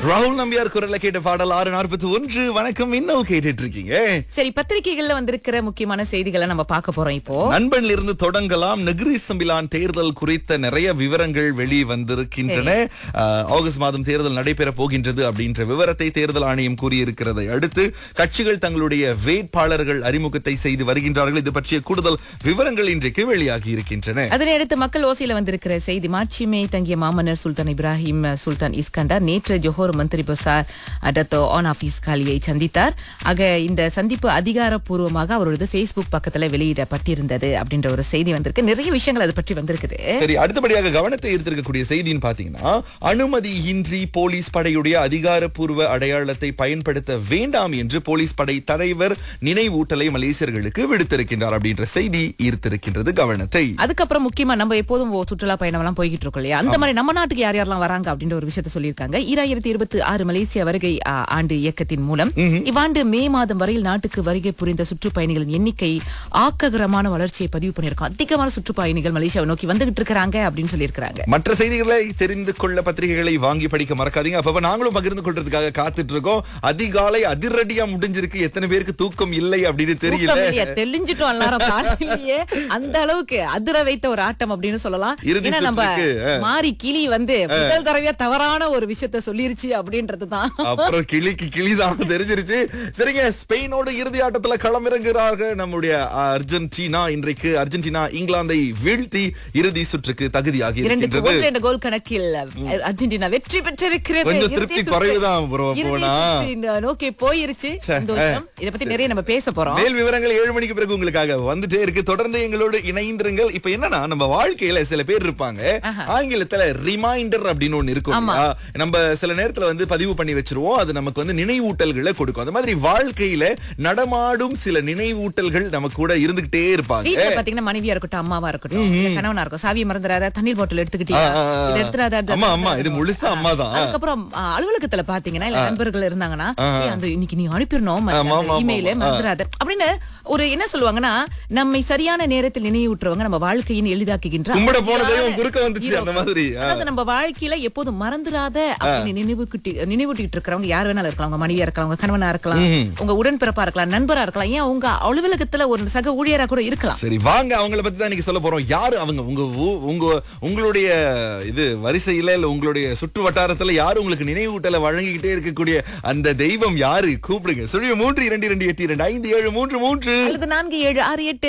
ராகுல் நம்பியார் குரல்ல கேட்ட பாடல் ஆறு நாற்பத்தி ஒன்று வணக்கம் இன்னும் கேட்டுட்டு இருக்கீங்க சரி பத்திரிகைகள்ல வந்திருக்கிற முக்கியமான செய்திகளை நம்ம பார்க்க போறோம் இப்போ நண்பன்ல இருந்து தொடங்கலாம் நெகிரி சம்பிலான் தேர்தல் குறித்த நிறைய விவரங்கள் வெளி வந்திருக்கின்றன ஆஹ், ஆகஸ்ட் மாதம் தேர்தல் நடைபெற போகின்றது அப்படின்ற விவரத்தை தேர்தல் ஆணையம் கூறியிருக்கிறதை அடுத்து கட்சிகள் தங்களுடைய வேட்பாளர்கள் அறிமுகத்தை செய்து வருகின்றார்கள் இது பற்றிய கூடுதல் விவரங்கள் இன்றைக்கு வெளியாகி இருக்கின்றன அதனை அடுத்து மக்கள் ஓசையில வந்திருக்கிற செய்தி மாட்சிமை தங்கிய மாமன்னர் சுல்தான் இப்ராஹிம் சுல்தான் இஸ்கண்டார் நேற்று ஜோஹர் மந்திரி பசார் டத்தோ ஆன் ஆபீஸ் காலியை சந்தித்தார் ஆக இந்த சந்திப்பு அதிகாரப்பூர்வமாக அவரது Facebook பக்கத்துல வெளியிடப்பட்டிருந்தது அப்படின்ற ஒரு செய்தி வந்திருக்கு நிறைய விஷயங்கள் அது பற்றி வந்திருக்குது சரி அடுத்தபடியாக கவனத்தை ஈர்த்திருக்கக்கூடிய செய்தின்னு பாத்தீங்கன்னா அனுமதியின்றி போலீஸ் படையுடைய அதிகாரப்பூர்வ அடையாளத்தை பயன்படுத்த வேண்டாம் என்று போலீஸ் படை தலைவர் நினைவூட்டலை மலேசியர்களுக்கு விடுத்திருக்கின்றார் அப்படின்ற செய்தி ஈர்த்திருக்கின்றது கவனத்தை அதுக்கப்புறம் முக்கியமா நம்ம எப்போதும் ஓ- சுற்றுலா பயணம் எல்லாம் போய்கிட்டு இருக்கோம் இல்லையா அந்த மாதிரி நம்ம நாட்டுக்கு யார் யாரெல்லாம் வராங்க அப்படின்ற ஒரு விஷயத்த சொல்லியிருக்காங்க ஈராயிரத்தி இருபத்தி ஆறு மலேசிய வருகை ஆ, ஆண்டு இயக்கத்தின் மூலம் இவ்வாண்டு மே மாதம் வரையில் நாட்டுக்கு வருகை புரிந்த சுற்றுப்பயணிகளின் எண்ணிக்கை ஆக்ககரமான வளர்ச்சியை பதிவு பண்ணியிருக்கோம் அதிகமான சுற்றுப்பயணிகள் மலேசியாவை நோக்கி வந்துகிட்டு இருக்கிறாங்க அப்படின்னு சொல்லியிருக்காங்க மற்ற செய்திகளை தெரிந்து கொள்ள பத்திரிகைகளை வாங்கி படிக்க மறக்காதீங்க அப்ப நாங்களும் பகிர்ந்து கொள்றதுக்காக காத்துட்டு இருக்கோம் அதிகாலை அதிரடியா முடிஞ்சிருக்கு எத்தனை பேருக்கு தூக்கம் இல்லை அப்படின்னு தெரியல தூக்கம் இல்லையா? தெளிஞ்சிட்டோம் எல்லாரும் காலையிலேயே அந்த அளவுக்கு அதிர வைத்த ஒரு ஆட்டம் அப்படின்னு சொல்லலாம் இறுதி ஏன்னா நம்ம சுற்றுக்கு, மாறி கிளி வந்து முதல் தடவையா தவறான ஒரு விஷயத்த சொல்லிருச்சு அப்படின்றதுதான் அப்புறம் கிளிக்கு கிளிதான் தெரிஞ்சிருச்சு சரிங்க ஸ்பெயினோட இறுதி ஆட்டத்துல களமிறங்குகிறார்கள் நம்முடைய அர்ஜென்டினா இன்றைக்கு அர்ஜென்டினா இங்கிலாந்தை வீழ்த்தி இறுதி சுற்றுக்கு தகுதியாகி இரண்டுக்கு இருக்கின்றது ஒன்று என்ற கோல் கணக்கில் அர்ஜென்டினா வெற்றி பெற்றிருக்கிறது கொஞ்சம் இறுதி திருப்தி சுற்று- குறைவுதான் bro இறுதி போனா. சுற்று நோக்கி போயிருச்சு சந்தோஷம் இத பத்தி நிறைய நம்ம பேச போறோம் மேல் விவரங்கள் ஏழு மணிக்கு பிறகு உங்களுக்காக வந்துட்டே இருக்கு தொடர்ந்து எங்களோடு இணைந்திருங்கள் இப்ப என்னன்னா நம்ம வாழ்க்கையில சில பேர் இருப்பாங்க ஆங்கிலத்துல ரிமைண்டர் அப்படின்னு ஒண்ணு இருக்கும் இல்லையா? நம்ம சில நேரத்துல வந்து பதிவு பண்ணி வச்சிருவோம் அது நமக்கு வந்து நினைவூட்டல்களை கொடுக்கும் அந்த மாதிரி வாழ்க்கையில நடமாடும் சில நினைவூட்டல்கள் நம்ம கூட இருந்துகிட்டே இருப்பாங்க வீட்டுல பாத்தீங்கன்னா மனைவியா இருக்கட்டும் அம்மாவா இருக்கட்டும் இல்ல கணவனா இருக்கும் சாவியை மறந்துடாத தண்ணீர் பாட்டில் எடுத்துக்கிட்டியா ஆ, ஆ, ஆ. இதை எடுத்துடாத அதை அம்மா, அம்மா, எடுத்துடாத. இது முழுசா அம்மா தான். அதுக்கப்புறம் ஆ, அலுவலகத்துல பாத்தீங்கன்னா இல்ல நண்பர்கள் இருந்தாங்கன்னா "ஏய், அந்த இன்னைக்கு நீ அனுப்பிடணும் ஆமா, ஆமா, இமெயில ஆமா. மறந்துடாத அப்படின்னு ஒரு என்ன சொல்லுவாங்கன்னா நம்மை சரியான நேரத்தில் நினைவூட்டுறவங்க நம்ம வாழ்க்கையின் எளிதாக்குகின்ற கும்பிட போன அமைதியான தெய்வம் குறுக்க வந்துச்சு, hero. அந்த மாதிரி. ஆ. அதாவது நம்ம வாழ்க்கையில எப்போதும் மறந்துடாத அப்படின்னு நினைவுக்கிட்டு நினைவூட்டிட்டு இருக்கிறவங்க யார் வேணாலும் இருக்கலாம் உங்க மனைவியா இருக்கலாம் உங்க கணவனா இருக்கலாம் உங்க உடன்பிறப்பா இருக்கலாம் நண்பரா இருக்கலாம் ஏன் உங்க அலுவலகத்துல ஒரு சக ஊழியரா கூட இருக்கலாம் சரி வாங்க அவங்கள பத்தி தான் இன்னைக்கு சொல்ல போறோம் யாரு அவங்க உங்க ஊ- உங்க உங்களுடைய இது வரிசையில இல்ல உங்களுடைய சுற்று வட்டாரத்துல யாரு உங்களுக்கு நினைவூட்டலை வழங்கிக்கிட்டே இருக்கக்கூடிய அந்த தெய்வம் யாரு கூப்பிடுங்க சொல்லி மூன்று இரண்டு இரண்டு எட்டு இரண்டு ஐந்து ஏழு மூன்று மூன்று அல்லது நான்கு ஏழு ஆறு எட்டு